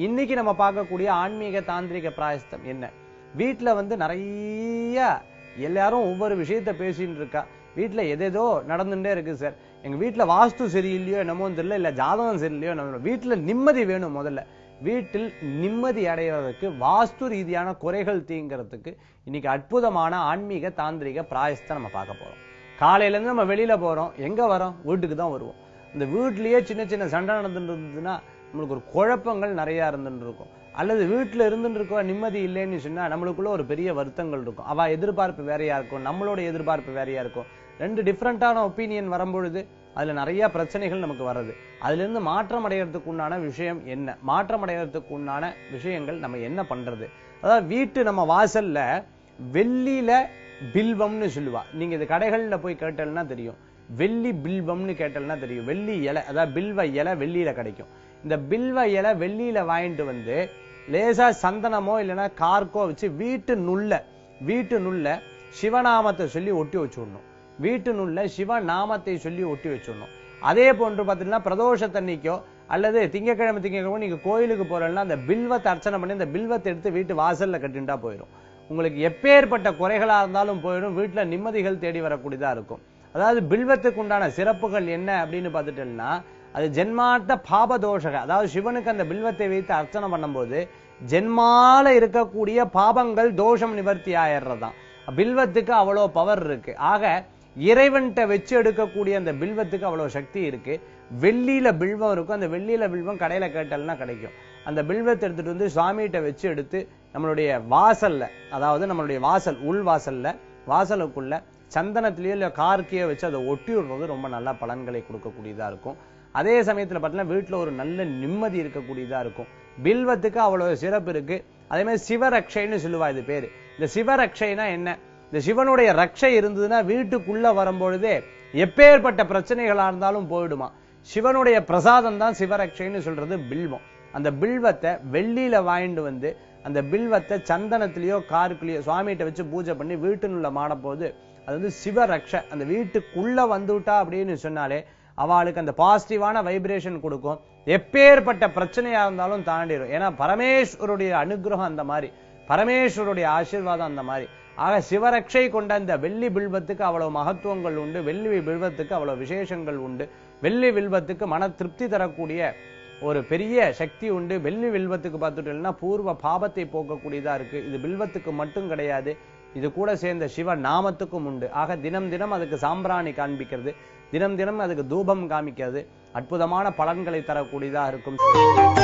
இன்னைக்கு நம்ம பார்க்கக்கூடிய ஆன்மீக தாந்திரிக பிராயஸ்தம் என்ன வீட்ல வந்து நிறைய எல்லாரும் ஒவ்வொரு விஷயத்த பேசிட்டு இருக்கா வீட்ல எதேதோ நடந்துட்டே இருக்கு சார் எங்க வீட்ல வாஸ்து சரியில்லையோ என்னமோ தெரியல இல்ல ஜாதகம் சரியில்லையோ நம்ம வீட்ல நிம்மதி வேணும் முதல்ல வீட்டில் நிம்மதி அடைவதற்கு வாஸ்து ரீதியான குறைகள் தீங்கிறதுக்கு இன்னைக்கு அற்புதமான ஆன்மீக தாந்திரிக பிராயஸ்தை நம்ம பார்க்க போறோம் காலையில இருந்து நம்ம வெளியில போறோம் எங்க வரோம் வீட்டுக்கு தான் வருவோம் இந்த வீட்லயே சின்ன சின்ன சண்டை நடந்துட்டு இருந்ததுன்னா நம்மளுக்கு ஒரு குழப்பங்கள் நிறைய இருந்துட்டு இருக்கும் அல்லது வீட்டுல இருந்துட்டு இருக்கோ நிம்மதி இல்லைன்னு சொன்னா நம்மளுக்குள்ள ஒரு பெரிய வருத்தங்கள் இருக்கும் அவ எதிர்பார்ப்பு வேறையா இருக்கும் நம்மளோட எதிர்பார்ப்பு வேறையா இருக்கும் ரெண்டு டிஃப்ரெண்டான ஒப்பீனியன் வரும்பொழுது அதுல நிறைய பிரச்சனைகள் நமக்கு வருது அதுல இருந்து மாற்றம் அடைகிறதுக்கு உண்டான விஷயம் என்ன மாற்றம் அடைகிறதுக்கு உண்டான விஷயங்கள் நம்ம என்ன பண்றது அதாவது வீட்டு நம்ம வாசல்ல வெள்ளியில பில்வம்னு சொல்லுவா நீங்க இது கடைகள்ல போய் கேட்டல்னா தெரியும் வெள்ளி பில்வம்னு கேட்டல்னா தெரியும் வெள்ளி இலை அதாவது பில்வ இலை வெள்ளியில கிடைக்கும் இந்த பில்வ இலை வெள்ளியில வாங்கிட்டு வந்து லேசா சந்தனமோ இல்லைன்னா கார்க்கோ வச்சு வீட்டு நுள்ள வீட்டு நுள்ள சிவநாமத்தை சொல்லி ஒட்டி வச்சுடணும் வீட்டு நுள்ள சிவநாமத்தை சொல்லி ஒட்டி வச்சுடணும் அதே போன்று பார்த்தீங்கன்னா பிரதோஷத்தன்னைக்கோ அல்லது திங்கக்கிழமை திங்கக்கிழமை நீங்க கோயிலுக்கு போறேன்னா அந்த பில்வத்தை அர்ச்சனை பண்ணி அந்த பில்வத்தை எடுத்து வீட்டு வாசல்ல கட்டிண்டா போயிடும் உங்களுக்கு எப்பேற்பட்ட குறைகளா இருந்தாலும் போயிடும் வீட்டுல நிம்மதிகள் தேடி வரக்கூடியதா இருக்கும் அதாவது பில்வத்துக்கு உண்டான சிறப்புகள் என்ன அப்படின்னு பார்த்துட்டோம்னா அது ஜென்மார்த்த பாபதோஷக அதாவது சிவனுக்கு அந்த பில்வத்தை வைத்து அர்ச்சனை பண்ணும்போது ஜென்மால இருக்கக்கூடிய பாபங்கள் தோஷம் நிவர்த்தி ஆயிடுறதுதான் பில்வத்துக்கு அவ்வளோ பவர் இருக்கு ஆக இறைவன்கிட்ட வச்சு எடுக்கக்கூடிய அந்த பில்வத்துக்கு அவ்வளவு சக்தி இருக்கு வெள்ளியில பில்வம் இருக்கும் அந்த வெள்ளியில பில்வம் கடையில கேட்டல்னா கிடைக்கும் அந்த பில்வத்தை எடுத்துட்டு வந்து சுவாமிகிட்ட வச்சு எடுத்து நம்மளுடைய வாசல்ல அதாவது நம்மளுடைய வாசல் உள் வாசல்ல வாசலுக்குள்ள சந்தனத்திலேயோ இல்ல கார்க்கியோ வச்சு அதை ஒட்டி விடுறது ரொம்ப நல்ல பலன்களை கொடுக்கக்கூடியதா இருக்கும் அதே சமயத்துல பார்த்தீங்கன்னா வீட்டுல ஒரு நல்ல நிம்மதி இருக்கக்கூடியதா இருக்கும் பில்வத்துக்கு அவ்வளவு சிறப்பு இருக்கு அதே மாதிரி சிவரக்ஷைன்னு சொல்லுவா இது பேரு இந்த சிவரக்ஷைனா என்ன இந்த சிவனுடைய ரக்ஷை இருந்ததுன்னா வீட்டுக்குள்ள வரும்பொழுதே எப்பேற்பட்ட பிரச்சனைகளா இருந்தாலும் போயிடுமா சிவனுடைய பிரசாதம் தான் சிவரக்ஷைன்னு சொல்றது பில்வம் அந்த பில்வத்தை வெள்ளியில வாங்கிட்டு வந்து அந்த பில்வத்தை சந்தனத்திலேயோ காருக்குள்ளேயோ சுவாமிகிட்ட வச்சு பூஜை பண்ணி வீட்டுக்குள்ள மாடப்போது அது வந்து சிவரக்ஷ அந்த வீட்டுக்குள்ள வந்துவிட்டா அப்படின்னு சொன்னாலே அவளுக்கு அந்த பாசிட்டிவான வைப்ரேஷன் கொடுக்கும் எப்பேற்பட்ட பிரச்சனையா இருந்தாலும் தாண்டிடும் ஏன்னா பரமேஸ்வருடைய அனுகிரகம் அந்த மாதிரி பரமேஸ்வருடைய ஆசீர்வாதம் அந்த மாதிரி ஆக சிவரக்ஷை கொண்ட இந்த வெள்ளி பில்வத்துக்கு அவ்வளவு மகத்துவங்கள் உண்டு வெள்ளி பில்வத்துக்கு அவ்வளவு விசேஷங்கள் உண்டு வெள்ளி வில்வத்துக்கு மன திருப்தி தரக்கூடிய ஒரு பெரிய சக்தி உண்டு வெள்ளி வில்வத்துக்கு பார்த்துட்டோம்னா பூர்வ பாபத்தை போக்கக்கூடியதா இருக்கு இது பில்வத்துக்கு மட்டும் கிடையாது இது கூட சேர்ந்த சிவ நாமத்துக்கும் உண்டு ஆக தினம் தினம் அதுக்கு சாம்பிராணி காண்பிக்கிறது தினம் தினம் அதுக்கு தூபம் காமிக்கிறது அற்புதமான பலன்களை தரக்கூடியதா இருக்கும்